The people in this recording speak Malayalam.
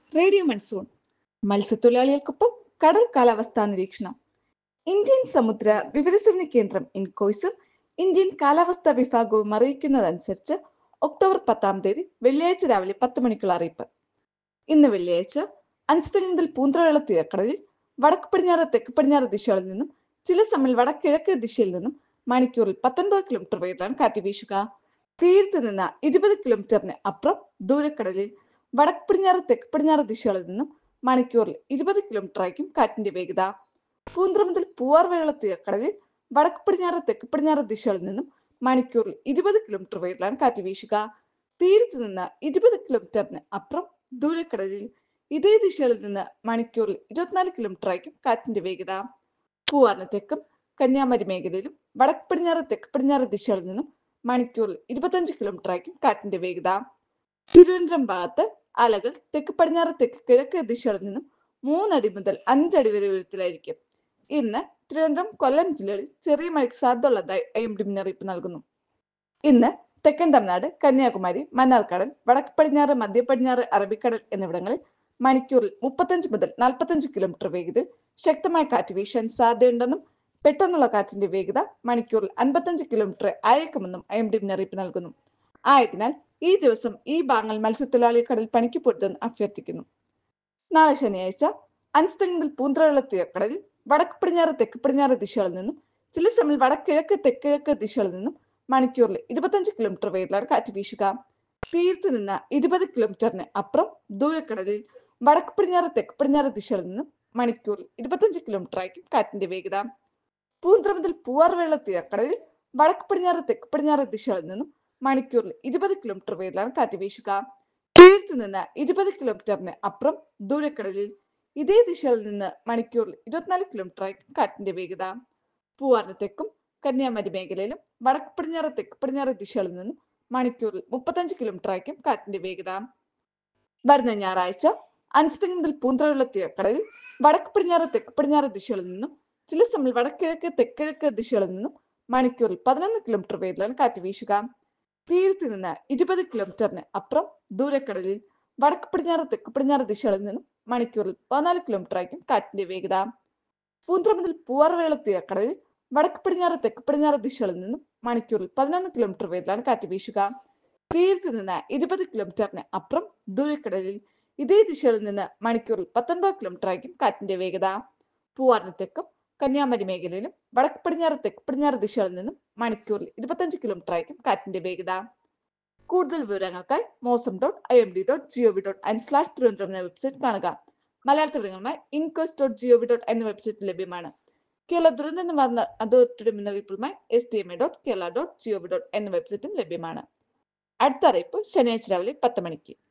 റേഡിയോ മൺസൂൺ മത്സ്യത്തൊഴിലാളികൾക്കൊപ്പം കടൽ കാലാവസ്ഥാ നിരീക്ഷണം ഇന്ത്യൻ സമുദ്ര വിവരസേവന കേന്ദ്രം ഇൻകോയ്സും ഇന്ത്യൻ കാലാവസ്ഥാ വിഭാഗവും അറിയിക്കുന്നതനുസരിച്ച് ഒക്ടോബർ പത്താം തീയതി വെള്ളിയാഴ്ച രാവിലെ പത്ത് മണിക്കുള്ള അറിയിപ്പ് ഇന്ന് വെള്ളിയാഴ്ച അഞ്ച് മുതൽ പൂന്തറവെള്ള തീരക്കടലിൽ വടക്ക് പടിഞ്ഞാറ് തെക്ക് പടിഞ്ഞാറ് ദിശകളിൽ നിന്നും ചില സമയം വടക്കിഴക്ക് ദിശയിൽ നിന്നും മണിക്കൂറിൽ പത്തൊൻപത് കിലോമീറ്റർ വേഗത്തിലാണ് കാറ്റ് വീശുക തീരത്ത് നിന്ന് ഇരുപത് കിലോമീറ്ററിന് അപ്പുറം ദൂരക്കടലിൽ വടക്ക് പടിഞ്ഞാറ് തെക്ക് പടിഞ്ഞാറ് ദിശകളിൽ നിന്നും മണിക്കൂറിൽ ഇരുപത് കിലോമീറ്റർ ആയിരിക്കും കാറ്റിന്റെ വേഗത പൂന്തറ മുതൽ പൂവാർ വരെയുള്ള തീരക്കടലിൽ വടക്ക് പടിഞ്ഞാറ് തെക്ക് പടിഞ്ഞാറ് ദിശകളിൽ നിന്നും മണിക്കൂറിൽ ഇരുപത് കിലോമീറ്റർ വേഗത്തിലാണ് കാറ്റ് വീശുക തീരത്ത് നിന്ന് ഇരുപത് കിലോമീറ്ററിന് അപ്പുറം ദൂരക്കടലിൽ ഇതേ ദിശകളിൽ നിന്ന് മണിക്കൂറിൽ ഇരുപത്തിനാല് കിലോമീറ്റർ ആയിരിക്കും കാറ്റിന്റെ വേഗത പൂവാറിന് തെക്കും കന്യാകുമാരി മേഖലയിലും വടക്ക് പടിഞ്ഞാറ് തെക്ക് പടിഞ്ഞാറ് ദിശകളിൽ നിന്നും മണിക്കൂറിൽ ഇരുപത്തഞ്ച് കിലോമീറ്റർ ആയിരിക്കും കാറ്റിന്റെ വേഗത തിരുവനന്തപുരം ഭാഗത്ത് അലകൾ തെക്ക് പടിഞ്ഞാറ് തെക്ക് കിഴക്ക് ദിശകളിൽ നിന്നും മൂന്നടി മുതൽ അഞ്ചടി വരെ ഉയരത്തിലായിരിക്കും ഇന്ന് തിരുവനന്തപുരം കൊല്ലം ജില്ലകളിൽ ചെറിയ മഴയ്ക്ക് സാധ്യതയുള്ളതായി ഐ എം ഡി മുന്നറിയിപ്പ് നൽകുന്നു ഇന്ന് തെക്കൻ തമിഴ്നാട് കന്യാകുമാരി മന്നാർക്കടൽ വടക്ക് പടിഞ്ഞാറ് മധ്യ പടിഞ്ഞാറ് അറബിക്കടൽ എന്നിവിടങ്ങളിൽ മണിക്കൂറിൽ മുപ്പത്തഞ്ച് മുതൽ നാൽപ്പത്തഞ്ച് കിലോമീറ്റർ വേഗതയിൽ ശക്തമായ കാറ്റ് വീശാൻ സാധ്യതയുണ്ടെന്നും പെട്ടെന്നുള്ള കാറ്റിന്റെ വേഗത മണിക്കൂറിൽ അൻപത്തഞ്ച് കിലോമീറ്റർ അയക്കുമെന്നും ഐ എം ഡി മുന്നറിയിപ്പ് നൽകുന്നു ആയതിനാൽ ഈ ദിവസം ഈ ഭാഗങ്ങൾ മത്സ്യത്തൊഴിലാളി കടൽ പണിക്ക് പൊരുതെന്ന് അഭ്യർത്ഥിക്കുന്നു നാളെ ശനിയാഴ്ച അഞ്ച് മുതൽ പൂന്തറയുള്ള തീരക്കടലിൽ വടക്ക് പടിഞ്ഞാറ് തെക്ക് പടിഞ്ഞാറ് ദിശകളിൽ നിന്നും ചില സമയം വടക്കിഴക്ക് തെക്കിഴക്ക് ദിശകളിൽ നിന്നും മണിക്കൂറിൽ ഇരുപത്തഞ്ച് കിലോമീറ്റർ വേഗത്തിലാണ് കാറ്റ് വീശുക തീരത്ത് നിന്ന് ഇരുപത് കിലോമീറ്ററിന് അപ്പുറം ദൂരക്കടലിൽ വടക്ക് പടിഞ്ഞാറ് തെക്ക് പടിഞ്ഞാറ് ദിശകളിൽ നിന്നും മണിക്കൂറിൽ ഇരുപത്തഞ്ച് കിലോമീറ്റർ ആയിരിക്കും കാറ്റിന്റെ വേഗത പൂന്തറ മുതൽ പൂവാർവേള തീരക്കടലിൽ വടക്ക് പടിഞ്ഞാറ് തെക്ക് പടിഞ്ഞാറ് ദിശകളിൽ നിന്നും മണിക്കൂറിൽ ഇരുപത് കിലോമീറ്റർ വേഗത്തിലാണ് കാറ്റ് വീശുക തീരത്ത് നിന്ന് ഇരുപത് കിലോമീറ്ററിന് അപ്പുറം ദൂരക്കടലിൽ ഇതേ ദിശയിൽ നിന്ന് മണിക്കൂറിൽ ഇരുപത്തിനാല് കിലോമീറ്റർ ആയിരിക്കും കാറ്റിന്റെ വേഗത പൂവാറിന് തെക്കും കന്യാകുമാരി മേഖലയിലും വടക്ക് പടിഞ്ഞാറ് തെക്ക് പടിഞ്ഞാറ് ദിശകളിൽ നിന്നും മണിക്കൂറിൽ മുപ്പത്തഞ്ച് കിലോമീറ്റർ ആയിരിക്കും കാറ്റിന്റെ വേഗത വരുന്ന ഞായറാഴ്ച അഞ്ച് മുതൽ പൂന്തറയുള്ള തീരക്കടലിൽ വടക്ക് പടിഞ്ഞാറ് തെക്ക് പടിഞ്ഞാറ് ദിശകളിൽ നിന്നും ചില സമയം വടക്കിഴക്ക് തെക്കിഴക്ക് ദിശകളിൽ നിന്നും മണിക്കൂറിൽ പതിനൊന്ന് കിലോമീറ്റർ വേഗത്തിലാണ് കാറ്റ് വീശുക തീരത്ത് നിന്ന് ഇരുപത് കിലോമീറ്ററിന് അപ്പുറം ദൂരക്കടലിൽ വടക്ക് പടിഞ്ഞാറ് തെക്ക് പടിഞ്ഞാറ് ദിശകളിൽ നിന്നും മണിക്കൂറിൽ പതിനാല് കിലോമീറ്റർ ആയിരിക്കും കാറ്റിന്റെ വേഗത പൂന്തറ മുതൽ പൂവാർവേള തീരക്കടലിൽ വടക്ക് പടിഞ്ഞാറ് തെക്ക് പടിഞ്ഞാറ് ദിശകളിൽ നിന്നും മണിക്കൂറിൽ പതിനൊന്ന് കിലോമീറ്റർ വേഗത്തിലാണ് കാറ്റ് വീശുക തീരത്ത് നിന്ന് ഇരുപത് കിലോമീറ്ററിന് അപ്പുറം ദൂരക്കടലിൽ ഇതേ ദിശകളിൽ നിന്ന് മണിക്കൂറിൽ പത്തൊൻപത് കിലോമീറ്റർ ആയിരിക്കും കാറ്റിന്റെ വേഗത പൂവാറിന് തെക്കും കന്യാകുമാരി മേഖലയിലും വടക്ക് പടിഞ്ഞാറ് തെക്ക് പടിഞ്ഞാറ് ദിശകളിൽ നിന്നും മണിക്കൂറിൽ ഇരുപത്തഞ്ച് കിലോമീറ്റർ ആയിരിക്കും കാറ്റിന്റെ വേഗത കൂടുതൽ വിവരങ്ങൾക്കായി Mausam dot I M D dot gov dot in slash Thiruvananthapuram എന്ന വെബ്സൈറ്റ് കാണുക മലയാളത്തിൽ വിവരങ്ങളുമായി ഇൻകോസ് ഡോട്ട് ജിഒവി ഡോട്ട് എന്ന വെബ്സൈറ്റ് ലഭ്യമാണ് കേരള ദുരന്ത നിവാരണ അതോറിറ്റിയുടെ മുന്നറിയിപ്പുമായി S D M A dot Kerala dot gov dot എന്ന വെബ്സൈറ്റും ലഭ്യമാണ് അടുത്ത അറിയിപ്പ് ശനിയാഴ്ച രാവിലെ പത്ത് മണിക്ക്